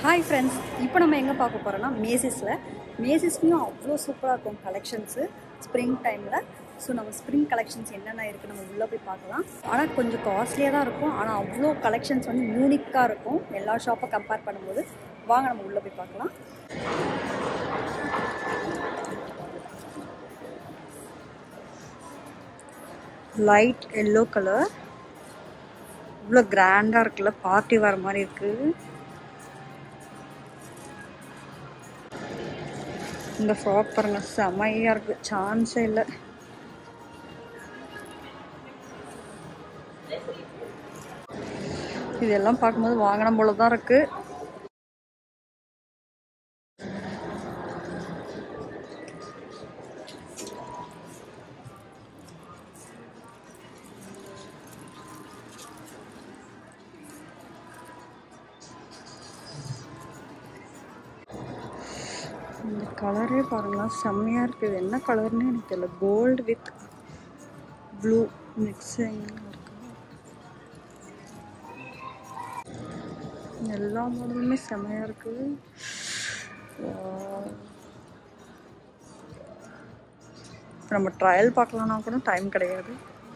Hi friends இப்போ நம்ம எங்கே பார்க்க போகிறோம்னா மேசிஸில் மேசிஸ்லேயும் அவ்வளோ சூப்பராக இருக்கும் கலெக்ஷன்ஸு ஸ்ப்ரிங் டைமில் ஸோ நம்ம ஸ்ப்ரிங் கலெக்ஷன்ஸ் என்னென்ன இருக்குது நம்ம உள்ளே போய் பார்க்கலாம் ஆனால் கொஞ்சம் காஸ்ட்லியாக தான் இருக்கும் ஆனால் அவ்வளோ கலெக்ஷன்ஸ் வந்து யூனிக்காக இருக்கும் எல்லா ஷாப்பை கம்பேர் பண்ணும்போது வாங்க நம்ம உள்ளே போய் பார்க்கலாம் லைட் எல்லோ கலர் இவ்வளோ கிராண்டாக இருக்குல்ல பார்ட்டி வர மாதிரி இருக்குது இந்த ஃப்ராக் பாருங்க செமையாக இருக்கு சான்ஸே இல்லை இதெல்லாம் பார்க்கும்போது வாங்கின போல தான் இருக்கு இந்த கலரே பாருங்களேன் செம்மையாக இருக்குது இது என்ன கலர்னு எனக்கு தெரியல கோல்டு வித் ப்ளூ மிக்சிங் இருக்கு எல்லா மாடலுமே செம்மையாக இருக்குது நம்ம ட்ரையல் பார்க்கலன்னா கூட டைம் கிடையாது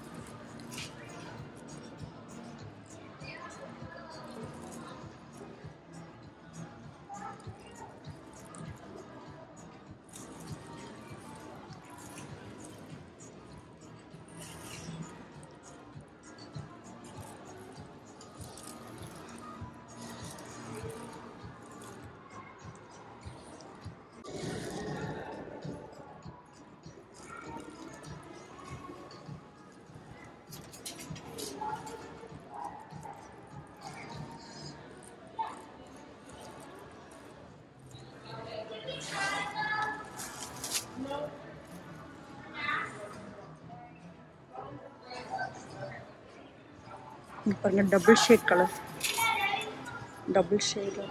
இங்க பாருங்க double shade colour double shade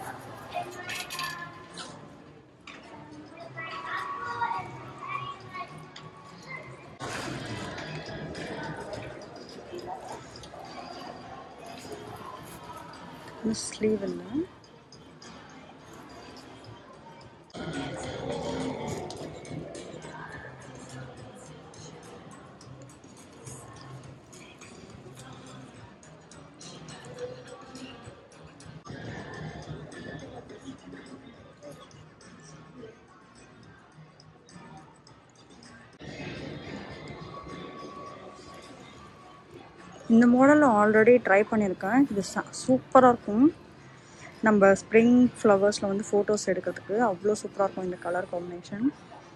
sleeve இல்லை இந்த மாடல் ஆல்ரெடி ட்ரை பண்ணியிருக்கேன் இது சூப்பராக இருக்கும் நம்ம ஸ்ப்ரிங் ஃப்ளவர்ஸில் வந்து ஃபோட்டோஸ் எடுக்கிறதுக்கு அவ்வளோ சூப்பராக இருக்கும் இந்த கலர் காம்பினேஷன்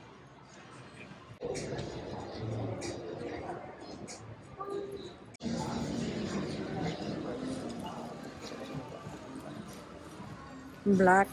black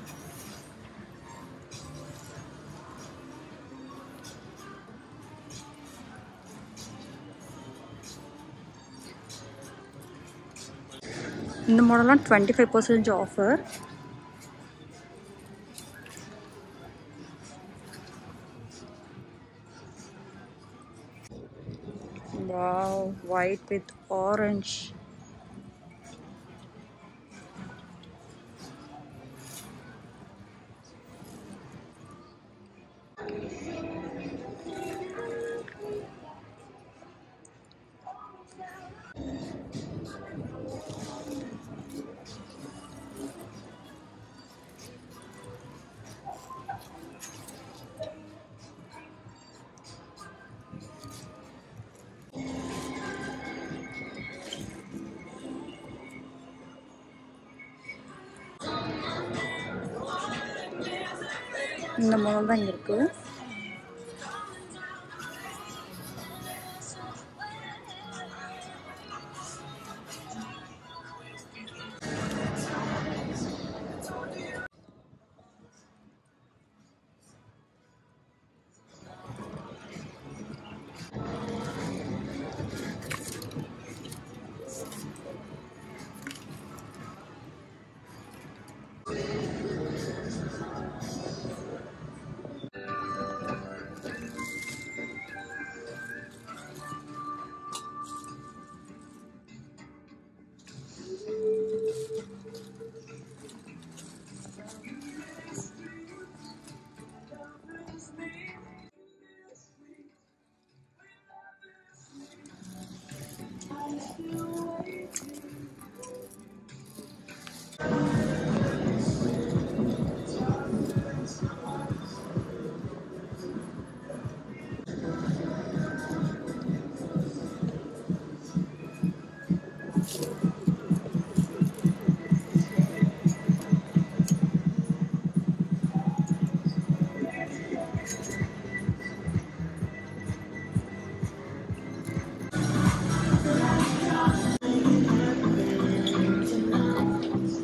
இந்த மாடல்லாம் twenty five percentage offer Wow, white with orange. இந்த மாடல் தான் இங்கே இருக்குது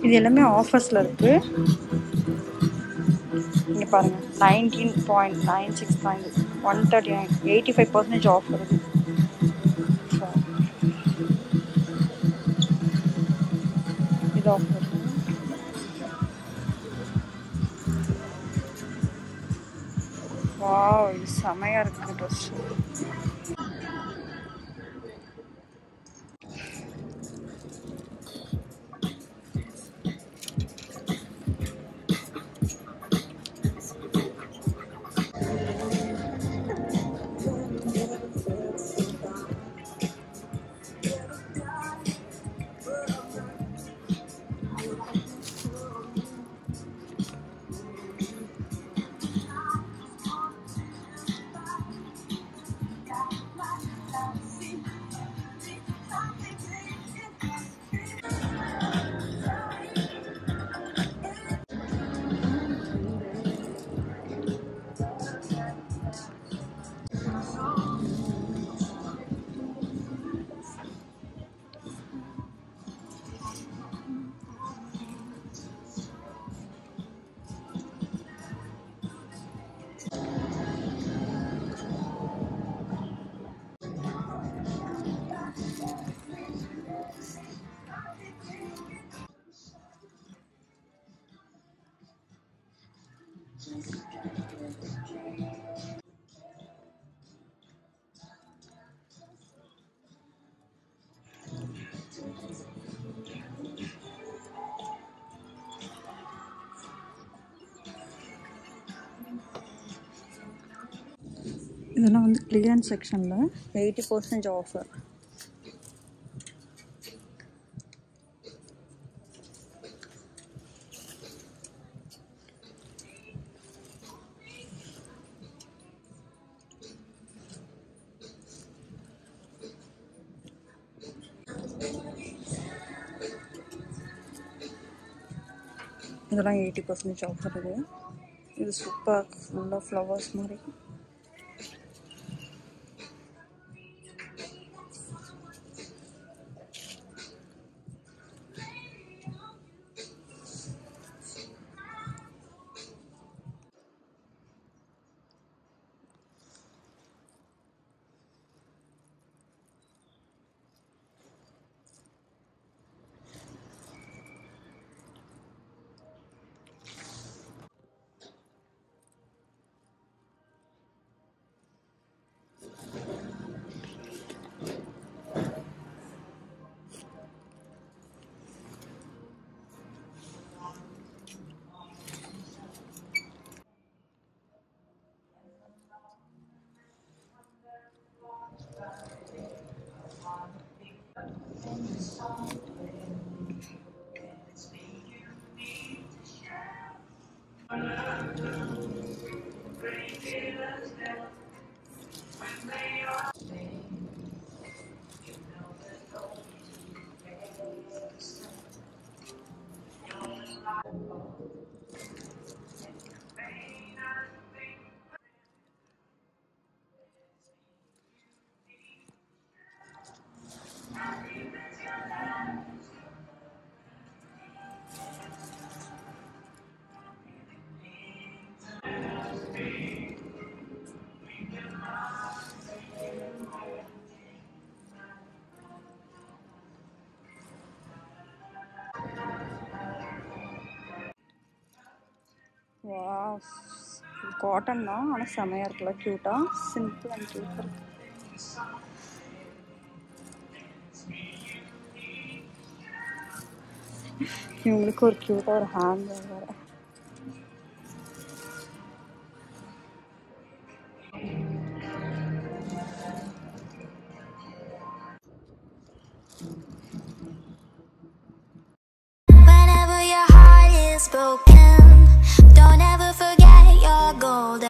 இது எல்லாமே ஆஃபர்ஸில் இருக்குது இங்கே பாருங்கள் nineteen point nine six point one thirty nine eighty five percentage off வருது So, இது ஆஃப் வருது வாவ் இது செமையாக இருக்குது ட்ரெஸ் இதெல்லாம் வந்து கிளியரன்ஸ் செக்ஷனில் எயிட்டி பர்சன்டேஜ் ஆஃபர் இதெல்லாம் எயிட்டி பர்சன்டேஜ் ஆஃபர் இது இது சூப்பர் ஃபுல்லாக ஃப்ளவர்ஸ் மாதிரி வா காட்டன் தான் ஆனால் செமையாக இருக்குல்ல க்யூட்டாக சிம்பிள் அண்ட் க்யூட்டாக இருக்கு இவங்களுக்கு ஒரு க்யூட்டாக ஒரு ஹேண்ட் வேறு Whenever your heart is broken, don't ever forget your gold.